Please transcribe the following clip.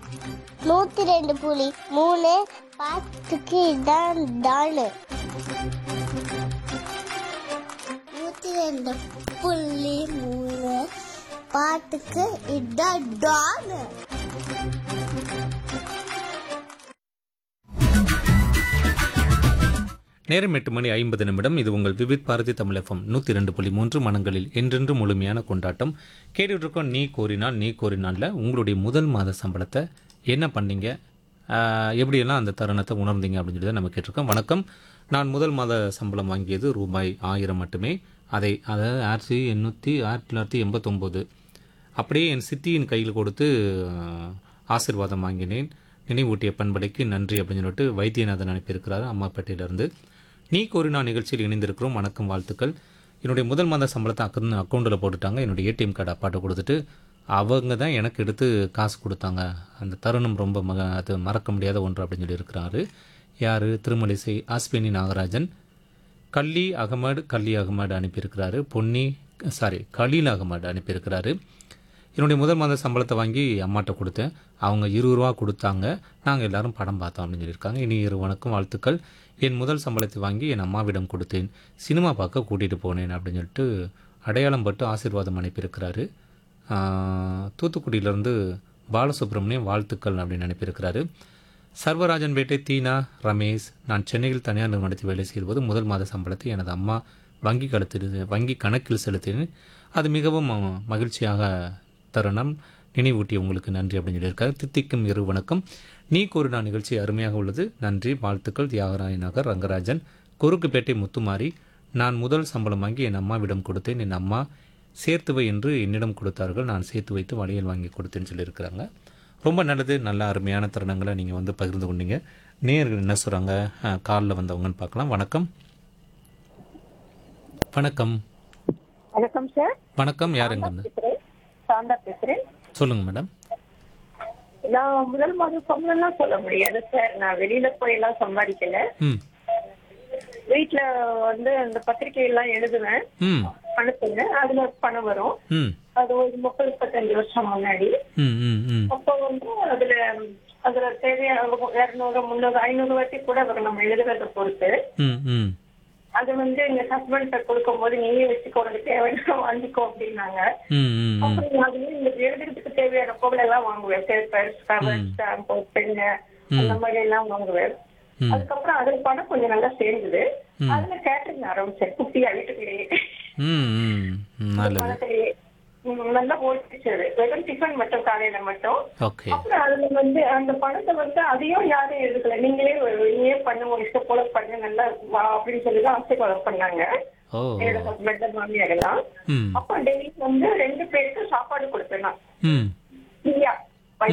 நூத்தி ரெண்டு புலி மூணு பாத்துக்கு இதான் தானு நூத்தி ரெண்டு புள்ளி மூணு பாட்டுக்கு இதான் டானு நேரம் எட்டு மணி ஐம்பது நிமிடம் இது உங்கள் விவித் பாரதி தமிழ் எஃப்எம் நூற்றி ரெண்டு புள்ளி மூன்று மனங்களில் என்றென்று முழுமையான கொண்டாட்டம் கேட்டுட்டு இருக்கோம் நீ கோரினால் நீ கோரினால்ல உங்களுடைய முதல் மாத சம்பளத்தை என்ன பண்ணீங்க ஆஹ், எப்படியெல்லாம் அந்த தருணத்தை உணர்ந்தீங்க அப்படின்னு சொல்லி தான் நம்ம கேட்டிருக்கோம் வணக்கம் நான் முதல் மாத சம்பளம் வாங்கியது ரூபாய் ஆயிரம் மட்டுமே அதை அதாவது ஆயிரத்தி எண்ணூற்றி ஆயிரத்தி தொள்ளாயிரத்தி எண்பத்தொம்போது அப்படியே என் சித்தியின் கையில் கொடுத்து ஆஹ், ஆசீர்வாதம் வாங்கினேன் நினைவூட்டிய பண்பலைக்கு நன்றி அப்படின்னு சொல்லிட்டு வைத்தியநாதன் அனுப்பியிருக்கிறாரு அம்மாப்பேட்டையிலேருந்து நீ கோரினா நிகழ்ச்சியில் இணைந்திருக்கிறோம் வணக்கம் வாழ்த்துக்கள் என்னுடைய முதல் மாத சம்பளத்தை அக்கௌண்ட் அக்கௌண்ட்டில் போட்டுட்டாங்க என்னுடைய ஏடிஎம் கார்டு அப்பாட்ட கொடுத்துட்டு அவங்க தான் எனக்கு எடுத்து காசு கொடுத்தாங்க அந்த தருணம் ரொம்ப மக அது மறக்க முடியாத ஒன்று அப்படின்னு சொல்லி இருக்கிறாரு யார் திருமலிசை ஆஸ்பினி நாகராஜன் கல்லி அகமது கல்லி அகமது அனுப்பியிருக்கிறாரு பொன்னி சாரி கலீல் அகமது அனுப்பியிருக்கிறாரு என்னுடைய முதல் மாத சம்பளத்தை வாங்கி அம்மாட்ட கொடுத்தேன் அவங்க இருபது ரூபா கொடுத்தாங்க நாங்கள் எல்லாரும் படம் பார்த்தோம் அப்படின்னு சொல்லியிருக்காங்க இனி இரு வணக்கம் வாழ்த்துக்கள் என் முதல் சம்பளத்தை வாங்கி என் அம்மாவிடம் கொடுத்தேன் சினிமா பார்க்க கூட்டிகிட்டு போனேன் அப்படின்னு சொல்லிட்டு அடையாளம் பட்டு ஆசீர்வாதம் அனுப்பியிருக்கிறாரு ஆஹ், தூத்துக்குடியிலேருந்து பாலசுப்ரமணியம் வாழ்த்துக்கள் அப்படின்னு அனுப்பியிருக்கிறாரு சர்வராஜன் பேட்டை தீனா ரமேஷ் நான் சென்னையில் தனியார் நிறுவனத்தில் வேலை செய்யும்போது முதல் மாத சம்பளத்தை எனது அம்மா வங்கி கணத்தில் வங்கி கணக்கில் செலுத்தினேன் அது மிகவும் அஹ், மகிழ்ச்சியாக தருணம் நினைவூட்டி உங்களுக்கு நன்றி அப்படின்னு சொல்லியிருக்காரு தித்திக்கும் இரு வணக்கம் நீ கூறினா நிகழ்ச்சி அருமையாக உள்ளது நன்றி வாழ்த்துக்கள் தியாகராய நகர் ரங்கராஜன் குறுக்குப்பேட்டை முத்துமாரி நான் முதல் சம்பளம் வாங்கி என் அம்மாவிடம் கொடுத்தேன் என் அம்மா சேர்த்து வை என்று என்னிடம் கொடுத்தார்கள் நான் சேர்த்து வைத்து வளையல் வாங்கி கொடுத்தேன்னு சொல்லியிருக்கிறாங்க ரொம்ப நல்லது நல்ல அருமையான தருணங்களை நீங்கள் வந்து பகிர்ந்து கொண்டீங்க நேயர்கள் என்ன சொல்கிறாங்க காலில் வந்தவங்கன்னு பார்க்கலாம் வணக்கம் வணக்கம் வணக்கம் சார் வணக்கம் யாருங்க பேசுறேன் சாந்தா பேசுறேன் சொல்லுங்கள் மேடம் நான் முதல் மாதம் சம்பளம்லாம் சொல்ல முடியாது சார் நான் வெளியில போய் எல்லாம் சம்பாதிக்கல ம் வீட்ல வந்து அந்த பத்திரிகை எல்லாம் எழுதுவேன் ம் அனுப்புங்க அதுல பணம் வரும் ம் அது ஒரு முப்பது முப்பத்தஞ்சு வருஷம் முன்னாடி ம் ம் ம் அப்போ வந்து அதுல அதுல தேவையான இருநூறு முந்நூறு ஐநூறு வாட்டி கூட வரும் நம்ம எழுதுறத பொறுத்து ம் ம் அது வந்து எங்க ஹஸ்பண்ட் கொடுக்கும் போது நீயே வச்சுக்கோ உனக்கு தேவையான வாங்கிக்கோ அப்படின்னாங்க ம் ம் ம் அப்புறம் அதுல இந்த எழுதுறதுக்கு தேவையான பொருள் எல்லாம் வாங்குவேன் பேப்பர்ஸ் கவர் ஸ்டாம்பு பெண்ணு அந்த மாதிரி எல்லாம் வாங்குவேன் ம். அதுக்கப்புறம் அதுல பணம் கொஞ்சம் நல்லா சேர்ந்தது அதுல கேட்டரிங் ஆரம்பிச்சேன் குட்டியா வீட்டுக்குள்ளேயே ம் ம் ம் நல்லது பணத்திலேயே ம், நல்லா ஓடிச்சு அது. வெறும் டிஃபன் மட்டும் காலையில மட்டும் ஓகே அப்புறம் அதுல வந்து அந்த பணத்தை வந்து அதையும் யாரும் எடுக்கல நீங்களே நீயே பண்ணு உங்க இஷ்டம் போல பண்ணு நல்லா வா அப்படின்னு சொல்லி தான் ஆசீர்வாதம் பண்ணாங்க ஓ என்னோட ஹஸ்பண்ட் மாமியார் எல்லாம் ம் அப்ப டெய்லி வந்து ரெண்டு பேருக்கு சாப்பாடு கொடுப்பேன் நான் ம் ஃப்ரீயா